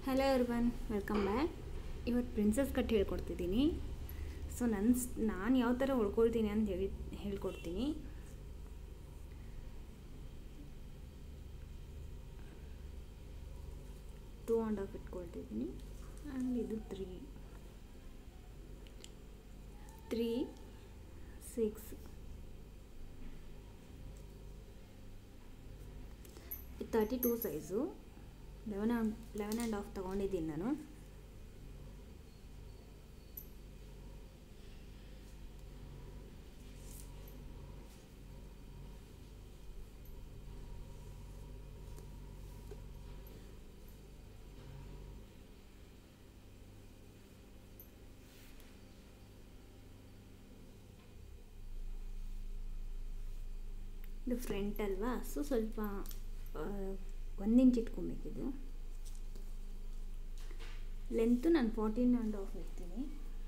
hello everyone welcome back ಇವತ್ತು princess cut ಹೇಳ್ಕೊಡ್ತಿದ್ದೀನಿ so ನನ್ನ ನಾನು ಯಾವ ಥರ ಹೊಳ್ಕೊಳ್ತೀನಿ ಅಂತ ಹೇಳಿ ಹೇಳ್ಕೊಡ್ತೀನಿ ಟೂ ಆ್ಯಂಡ್ ಹಾಫ್ ಇಟ್ಕೊಳ್ತಿದ್ದೀನಿ ಆ್ಯಂಡ್ ಇದು three three six thirty two size eleven and eleven and half ತೊಗೊಂಡಿದ್ದೀನಿ ನಾನು ಇದು ಫ್ರಂಟ್ ಅಲ್ವಾ ಸೊ ಸ್ವಲ್ಪ ಒಂದು ಇಂಚ್ ಇಟ್ಕೊಬೇಕಿದು ಲೆಂತು ನಾನು ಫೋರ್ಟೀನ್ ಆ್ಯಂಡ್ ಹಾಫ್ ಇರ್ತೀನಿ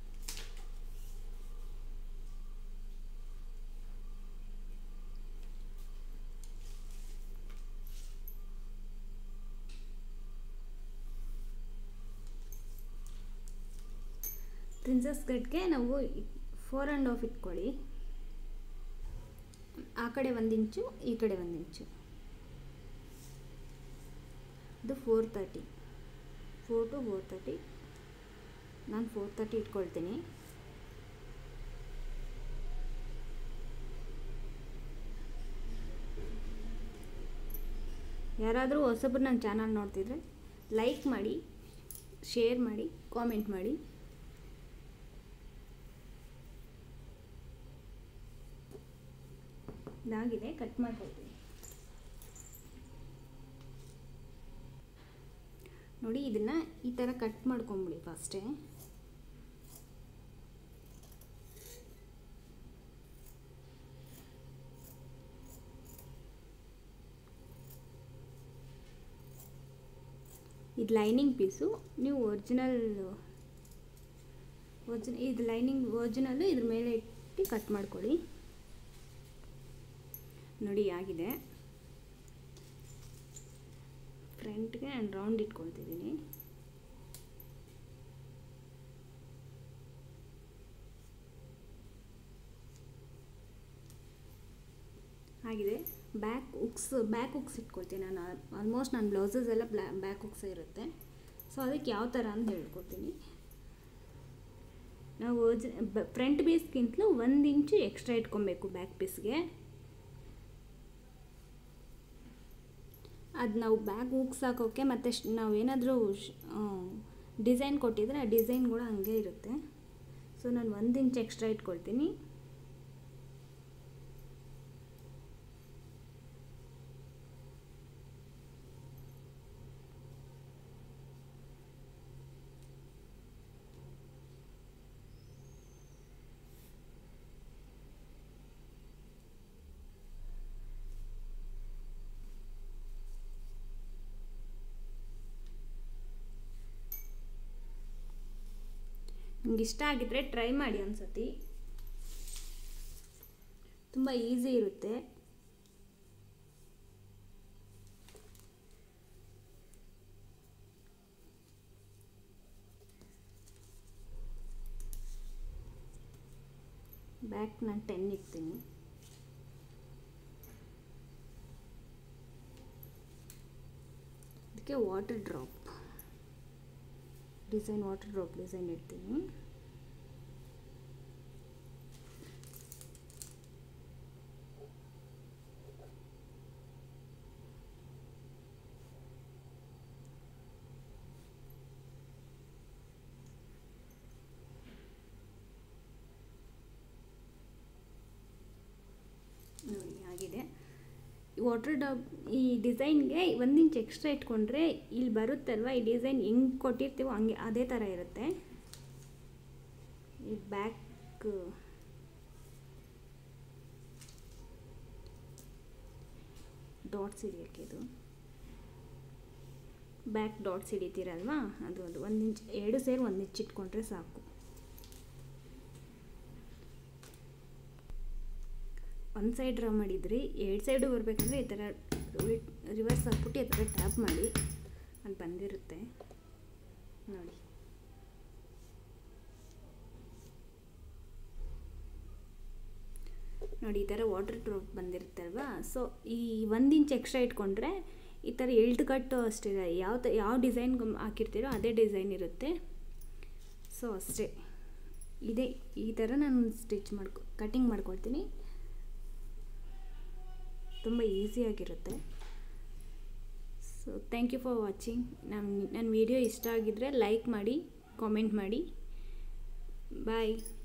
ಪ್ರಿನ್ಸಸ್ ಕಟ್ಗೆ ನಾವು ಫೋರ್ ಆ್ಯಂಡ್ ಹಾಫ್ ಇಟ್ಕೊಳ್ಳಿ ಆ ಕಡೆ ಒಂದು ಇಂಚು ಈ ಕಡೆ ಒಂದು ಇಂಚು ಇದು four thirty four to four thirty ನಾನು ಫೋರ್ ತರ್ಟಿ ಇಟ್ಕೊಳ್ತೀನಿ ಯಾರಾದರೂ ಹೊಸಬ್ರು ನನ್ನ ಚಾನಲ್ ನೋಡ್ತಿದ್ರೆ ಲೈಕ್ ಮಾಡಿ ಶೇರ್ ಮಾಡಿ ಕಾಮೆಂಟ್ ಮಾಡಿ ಇದಾಗಿದೆ ಕಟ್ ಮಾಡ್ಕೊಳ್ತೀನಿ ನೋಡಿ ಇದನ್ನು ಈ ಥರ ಕಟ್ ಮಾಡ್ಕೊಂಬಿಡಿ ಫಸ್ಟೇ ಇದು ಲೈನಿಂಗ್ ಪೀಸು ನೀವು ಒರಿಜಿನಲ್ ಒರ್ಜಿನ ಇದು ಲೈನಿಂಗ್ ಒರಿಜಿನಲ್ಲು ಇದ್ರ ಮೇಲೆ ಇಟ್ಟು ಕಟ್ ಮಾಡ್ಕೊಳ್ಳಿ ನೋಡಿ ಆಗಿದೆ ಫ್ರಂಟ್ಗೆ ಆ್ಯಂಡ್ ರೌಂಡ್ ಇಟ್ಕೊಳ್ತಿದ್ದೀನಿ ಆಗಿದೆ ಬ್ಯಾಕ್ ಉಕ್ಸ್ ಬ್ಯಾಕ್ ಉಕ್ಸ್ ಇಟ್ಕೊಳ್ತೀನಿ ನಾನು ಆಲ್ಮೋಸ್ಟ್ ನನ್ನ ಬ್ಲೌಸಸ್ ಎಲ್ಲ ಬ್ಲಾ ಬ್ಯಾಕ್ ಉಕ್ಸ್ ಇರುತ್ತೆ ಸೊ ಅದಕ್ಕೆ ಯಾವ ಥರ ಅಂತ ಹೇಳ್ಕೊಡ್ತೀನಿ ನಾವು ಫ್ರಂಟ್ ಪೀಸ್ಗಿಂತಲೂ ಒಂದು ಇಂಚು ಎಕ್ಸ್ಟ್ರಾ ಇಟ್ಕೊಬೇಕು ಬ್ಯಾಕ್ ಪೀಸ್ಗೆ ಅದು ನಾವು ಬ್ಯಾಗ್ ಹೂಕ್ಸ್ ಹಾಕೋಕ್ಕೆ ಮತ್ತು ನಾವು ಏನಾದರೂ ಡಿಸೈನ್ ಕೊಟ್ಟಿದ್ರೆ ಆ ಡಿಸೈನ್ ಕೂಡ ಹಂಗೆ ಇರುತ್ತೆ ಸೊ ನಾನು ಒಂದು ಇಂಚ್ ಎಕ್ಸ್ಟ್ರಾ ಇಟ್ಕೊಳ್ತೀನಿ ನಿಮ್ಗೆ ಇಷ್ಟ ಆಗಿದ್ರೆ ಟ್ರೈ ಮಾಡಿ ಒಂದ್ಸತಿ ತುಂಬ ಈಸಿ ಇರುತ್ತೆ ಬ್ಯಾಕ್ ನಾನು ಟೆನ್ ಇಡ್ತೀನಿ ಅದಕ್ಕೆ water drop design water drop design ಇಡ್ತೀನಿ ನೋಡಿ ಆಗಿದೆ ವಾಟರ್ ಡಾಬ್ ಈ ಡಿಸೈನ್ಗೆ ಒಂದು ಇಂಚ್ ಎಕ್ಸ್ಟ್ರಾ ಇಟ್ಕೊಂಡ್ರೆ ಇಲ್ಲಿ ಬರುತ್ತಲ್ವ ಈ ಡಿಸೈನ್ ಹೆಂಗೆ ಕೊಟ್ಟಿರ್ತೀವೋ ಹಂಗೆ ಅದೇ ಥರ ಇರುತ್ತೆ ಈ ಬ್ಯಾಕ್ ಡಾಟ್ಸ್ ಹಿಡಿಯೋಕ್ಕೆ ಇದು ಬ್ಯಾಕ್ ಡಾಟ್ಸ್ ಹಿಡಿತೀರಲ್ವಾ ಅದು ಅದು ಒಂದು ಇಂಚ್ ಎರಡು ಸೇರಿ ಒಂದು ಇಂಚ್ ಇಟ್ಕೊಂಡ್ರೆ ಸಾಕು ಒಂದು ಸೈಡ್ ಡ್ರಾ ಮಾಡಿದ್ರಿ ಎರಡು ಸೈಡು ಬರಬೇಕಂದ್ರೆ ಈ ಥರ ರಿವರ್ಸ್ ಹಾಕ್ಬಿಟ್ಟು ಈ ಥರ ಟ್ಯಾಪ್ ಮಾಡಿ ಅದು ಬಂದಿರುತ್ತೆ ನೋಡಿ ಈ ಥರ ವಾಟರ್ ಡ್ರಾಪ್ ಬಂದಿರುತ್ತಲ್ವಾ ಸೊ ಈ ಒಂದು ಇಂಚ್ ಎಕ್ಸ್ಟ್ರಾ ಇಟ್ಕೊಂಡ್ರೆ ಈ ಥರ ಎಳ್ದು ಕಟ್ಟು ಅಷ್ಟೇ ಯಾವ ತ ಯಾವ ಡಿಸೈನ್ ಹಾಕಿರ್ತೀರೋ ಅದೇ ಡಿಸೈನ್ ಇರುತ್ತೆ ಸೊ ಅಷ್ಟೇ ಇದೇ ಈ ಥರ ನಾನು ಸ್ಟಿಚ್ ಮಾಡ್ಕೊ ಕಟಿಂಗ್ ಮಾಡ್ಕೊಳ್ತೀನಿ ತುಂಬ ಈಸಿಯಾಗಿರುತ್ತೆ so thank you for watching ನಮ್ಮ ನನ್ನ ವಿಡಿಯೋ ಇಷ್ಟ ಆಗಿದ್ದರೆ ಲೈಕ್ ಮಾಡಿ ಕಾಮೆಂಟ್ ಮಾಡಿ ಬಾಯ್